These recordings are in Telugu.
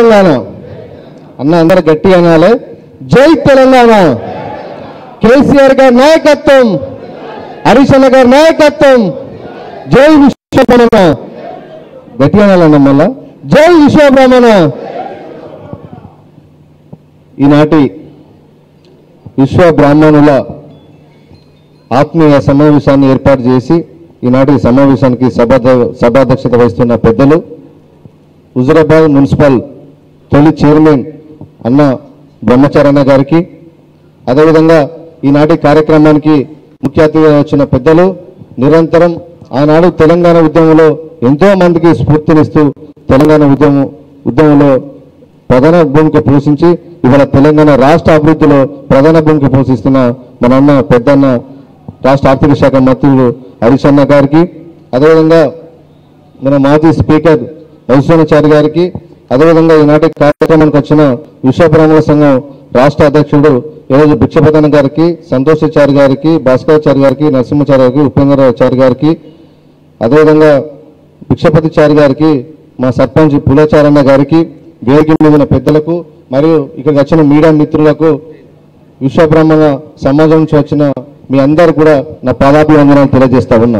తెలంగాణ అన్న అందరూ గట్టిగా అనాలి జై తెలంగాణ కేసీఆర్ గారి నాయకత్వం హరీష్ అన్న గారి నాయకత్వం జై విశ్వబ్రహ్మణ గట్టిగా అనాలన్న మళ్ళా జై విశ్వబ్రహ్మణ ఈనాటి విశ్వ బ్రాహ్మణుల ఆత్మీయ సమావేశాన్ని ఏర్పాటు చేసి ఈనాటి సమావేశానికి సభా సభాధ్యక్షత వహిస్తున్న పెద్దలు హుజురాబాద్ మున్సిపల్ తొలి చైర్మన్ అన్న బ్రహ్మచారన్న గారికి అదేవిధంగా ఈనాటి కార్యక్రమానికి ముఖ్య అతిథిగా వచ్చిన పెద్దలు నిరంతరం ఆనాడు తెలంగాణ ఉద్యమంలో ఎంతో మందికి స్ఫూర్తినిస్తూ తెలంగాణ ఉద్యమం ఉద్యమంలో ప్రధాన భూమిక పోషించి ఇవాళ తెలంగాణ రాష్ట్ర అభివృద్ధిలో ప్రధాన భూమిక పోషిస్తున్న మన అన్న పెద్దన్న రాష్ట్ర ఆర్థిక శాఖ మంత్రులు హరీష్ అన్న గారికి అదేవిధంగా మన మాజీ స్పీకర్ వైశ్వనాచారి గారికి అదేవిధంగా ఈనాటి కార్యక్రమానికి వచ్చిన విశ్వబ్రాహ్మణ సంఘం రాష్ట్ర అధ్యక్షుడు ఈరోజు భిక్షపతన గారికి సంతోషాచారి గారికి భాస్కరాచారి గారికి నరసింహచారి గారికి ఉపేంద్రాచారి గారికి అదేవిధంగా భిక్షపతిచారి గారికి మా సర్పంచ్ పులాచారన్న గారికి వేదిక మీద ఉన్న పెద్దలకు మరియు ఇక్కడికి వచ్చిన మీడియా మిత్రులకు విశ్వబ్రహ్మణ సమాజం నుంచి వచ్చిన మీ అందరు కూడా నా పాదాభివందనాలు తెలియజేస్తా ఉన్నా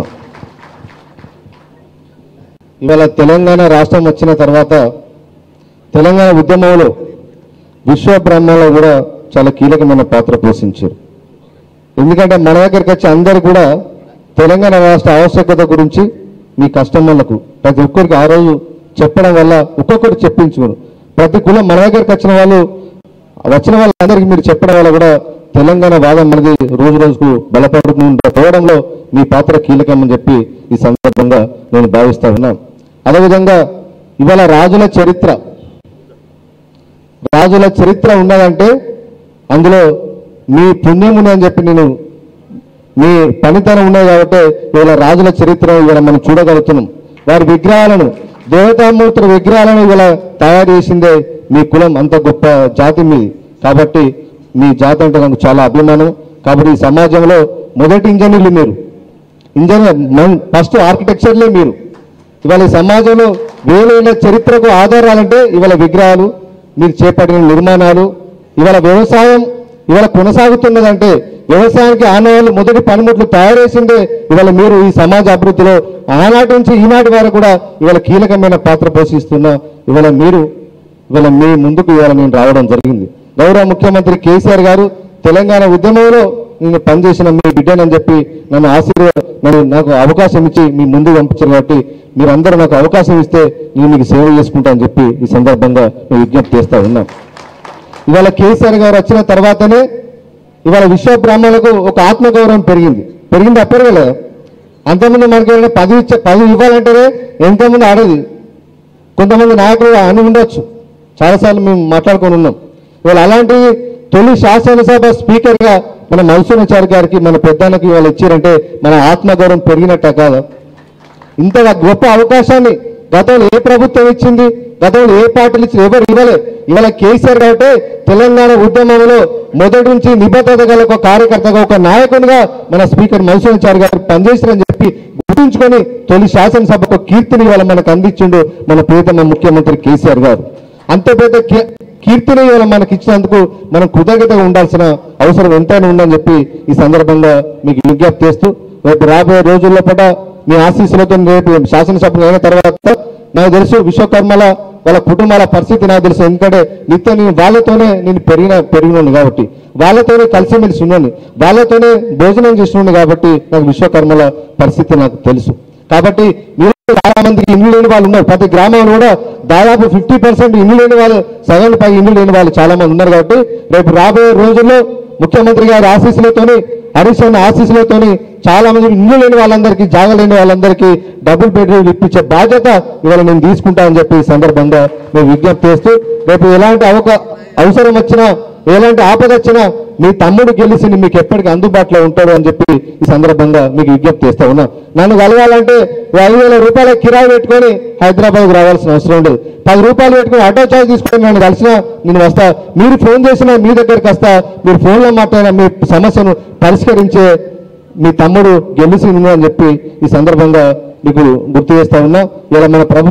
ఇవాళ తెలంగాణ రాష్ట్రం వచ్చిన తర్వాత తెలంగాణ ఉద్యమంలో విశ్వ బ్రహ్మలో కూడా చాలా కీలకమైన పాత్ర పోషించారు ఎందుకంటే మన దగ్గరికి వచ్చి అందరు కూడా తెలంగాణ రాష్ట్ర ఆవశ్యకత గురించి మీ కస్టమర్లకు ప్రతి ఒక్కరికి ఆ రోజు చెప్పడం వల్ల ఒక్కొక్కరు చెప్పించుకోరు ప్రతి కులం మన దగ్గరికి వచ్చిన వాళ్ళు వచ్చిన వాళ్ళందరికీ మీరు చెప్పడం వల్ల కూడా తెలంగాణ వాదం అనేది రోజు రోజుకు బలపడుతుంటే పోవడంలో మీ పాత్ర కీలకమని చెప్పి ఈ సందర్భంగా నేను భావిస్తా ఉన్నాను అదేవిధంగా ఇవాళ రాజుల చరిత్ర రాజుల చరిత్ర ఉన్నదంటే అందులో మీ పుణ్యం ఉన్నదని చెప్పి నేను మీ పనితనం ఉన్నది కాబట్టి ఇవాళ రాజుల చరిత్ర ఇవాళ మనం చూడగలుగుతున్నాం వారి విగ్రహాలను దేవతామూర్తుల విగ్రహాలను ఇవాళ తయారు చేసిందే మీ కులం అంత గొప్ప జాతి మీది కాబట్టి మీ జాతి అంటే నాకు చాలా అభిమానం కాబట్టి ఈ సమాజంలో మొదటి ఇంజనీర్లు మీరు ఇంజనీర్ ఫస్ట్ ఆర్కిటెక్చర్లే మీరు ఇవాళ ఈ సమాజంలో వేలైన చరిత్రకు ఆధారాలంటే ఇవాళ విగ్రహాలు మీరు చేపట్టిన నిర్మాణాలు ఇవాళ వ్యవసాయం ఇవాళ కొనసాగుతున్నదంటే వ్యవసాయానికి ఆనవాళ్ళు మొదటి పనిముట్లు తయారు చేసిందే ఇవాళ మీరు ఈ సమాజ అభివృద్ధిలో ఆనాటి నుంచి ఈనాటి వరకు కూడా ఇవాళ కీలకమైన పాత్ర పోషిస్తున్న ఇవాళ మీరు ఇవాళ మీ ముందుకు ఇవాళ నేను రావడం జరిగింది గౌరవ ముఖ్యమంత్రి కేసీఆర్ గారు తెలంగాణ ఉద్యమంలో నేను పనిచేసిన మీ బిడ్డనని చెప్పి నన్ను ఆశీర్వ నన్ను నాకు అవకాశం ఇచ్చి మీ ముందు పంపించారు కాబట్టి మీరందరూ నాకు అవకాశం ఇస్తే నేను మీకు సేవ చేసుకుంటా అని చెప్పి ఈ సందర్భంగా నేను విజ్ఞప్తి చేస్తా ఉన్నాం ఇవాళ కేసీఆర్ గారు వచ్చిన తర్వాతనే ఇవాళ విశ్వ బ్రాహ్మణులకు ఒక ఆత్మగౌరవం పెరిగింది పెరిగింది అప్పటికే అంతకుముందు మనకి ఏమైనా పదవి ఇచ్చే పదవి ఇవ్వాలంటేనే ఎంతమంది ఆడది కొంతమంది నాయకులు అని ఉండొచ్చు చాలాసార్లు మేము మాట్లాడుకొని ఉన్నాం ఇవాళ అలాంటి తొలి శాసనసభ స్పీకర్గా మన మల్సునాచారి గారికి మన పెద్దానికి వాళ్ళు ఇచ్చారంటే మన ఆత్మగౌరవం పెరిగినట్ట కాదా ఇంత గొప్ప అవకాశాన్ని గతంలో ఏ ప్రభుత్వం ఇచ్చింది గతంలో ఏ పార్టీలు ఇచ్చింది ఎవరు ఇవ్వలే ఇవాళ కేసీఆర్ కాబట్టి తెలంగాణ ఉద్యమంలో మొదటి నుంచి నిబద్ధత గల ఒక కార్యకర్తగా ఒక నాయకునిగా మన స్పీకర్ మల్సునాచారి గారు పనిచేశారని చెప్పి గుర్తుంచుకొని తొలి శాసనసభకు కీర్తిని ఇవాళ మనకు అందించిండు మన ప్రియతమ ముఖ్యమంత్రి కేసీఆర్ గారు అంత పెద్ద కీ- కీర్తిని ఇవాళ మనకి ఇచ్చినందుకు మనం కృతజ్ఞతగా ఉండాల్సిన అవసరం ఎంతైనా ఉందని చెప్పి ఈ సందర్భంగా మీకు విజ్ఞప్తి చేస్తూ రేపు రాబోయే రోజుల్లో పట మీ ఆశీస్సులతో రేపు శాసనసభ అయిన తర్వాత నాకు తెలుసు విశ్వకర్మల వాళ్ళ కుటుంబాల పరిస్థితి నాకు తెలుసు ఎందుకంటే నిత్యం నేను వాళ్ళతోనే నేను పెరిగిన పెరిగినాను కాబట్టి వాళ్ళతోనే కలిసిమెలిసి ఉన్నాను వాళ్ళతోనే భోజనం చేస్తున్నాను కాబట్టి నాకు విశ్వకర్మల పరిస్థితి నాకు తెలుసు కాబట్టి మీరు చాలా మందికి ఇల్లు లేని వాళ్ళు ఉన్నారు ప్రతి గ్రామంలో కూడా దాదాపు ఫిఫ్టీ పర్సెంట్ ఇల్లు లేని వాళ్ళు సగం పై ఇల్లు లేని వాళ్ళు చాలా మంది ఉన్నారు కాబట్టి రేపు రాబోయే రోజుల్లో ముఖ్యమంత్రి గారి ఆశీస్సులతోని హరీష్ అన్న ఆశీస్సులతోని చాలా మంది ఇల్లు లేని వాళ్ళందరికీ జాగ లేని వాళ్ళందరికీ డబుల్ బెడ్రూమ్ ఇప్పించే బాధ్యత ఇవాళ నేను తీసుకుంటా అని చెప్పి ఈ సందర్భంగా మేము విజ్ఞప్తి చేస్తూ రేపు ఎలాంటి అవకా అవసరం వచ్చినా ఎలాంటి ఆపద వచ్చినా మీ తమ్ముడు గెలిచి మీకు ఎప్పటికీ అందుబాటులో ఉంటాడు అని చెప్పి ఈ సందర్భంగా మీకు విజ్ఞప్తి చేస్తా ఉన్నా నన్ను కలవాలంటే ఓ ఐదు వేల రూపాయల కిరాయి పెట్టుకొని హైదరాబాద్ రావాల్సిన అవసరం ఉండదు పది రూపాయలు పెట్టుకొని ఆటో చార్జ్ తీసుకొని నన్ను కలిసినా నేను వస్తా మీరు ఫోన్ చేసినా మీ దగ్గరికి వస్తా మీరు ఫోన్లో మాట్లాడిన మీ సమస్యను పరిష్కరించే మీ తమ్ముడు గెలిచి ఉంది అని చెప్పి ఈ సందర్భంగా మీకు గుర్తు చేస్తా ఉన్నా ఇలా మన ప్రభుత్వం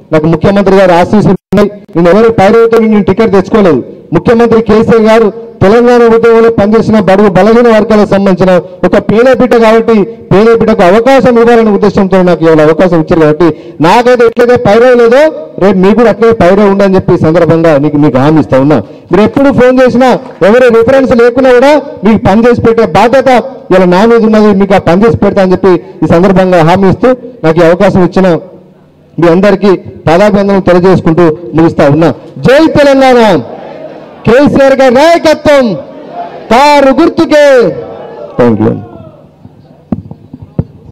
నాకు ముఖ్యమంత్రి గారు ఆశీస్సులు ఉన్నాయి నేను ఎవరి పైరవుతో నేను టికెట్ తెచ్చుకోలేదు ముఖ్యమంత్రి కేసీఆర్ గారు తెలంగాణ ఉద్యమంలో పనిచేసిన బడుగు బలహీన వర్గాలకు సంబంధించిన ఒక పేద బిడ్డ కాబట్టి పేద బిడ్డకు అవకాశం ఇవ్వాలనే ఉద్దేశంతో నాకు ఇవాళ అవకాశం ఇచ్చారు కాబట్టి నాకైతే ఎట్లయితే పైరవ లేదో రేపు మీకు కూడా అట్లే పైరవ ఉండని చెప్పి ఈ సందర్భంగా నీకు మీకు హామీ ఇస్తా ఉన్నా మీరు ఎప్పుడు ఫోన్ చేసినా ఎవరి రిఫరెన్స్ లేకున్నా కూడా మీకు పని చేసి పెట్టే బాధ్యత ఇలా నా మీద ఉన్నది మీకు ఆ పని చేసి పెడతా అని చెప్పి ఈ సందర్భంగా హామీ ఇస్తూ నాకు ఈ అవకాశం ఇచ్చిన మీ అందరికీ పాదాభివందనం తెలియజేసుకుంటూ ముగిస్తా ఉన్నా జై తెలంగాణ కేసీఆర్ గారి నాయకత్వం కారు గుర్తుకే థ్యాంక్ యూ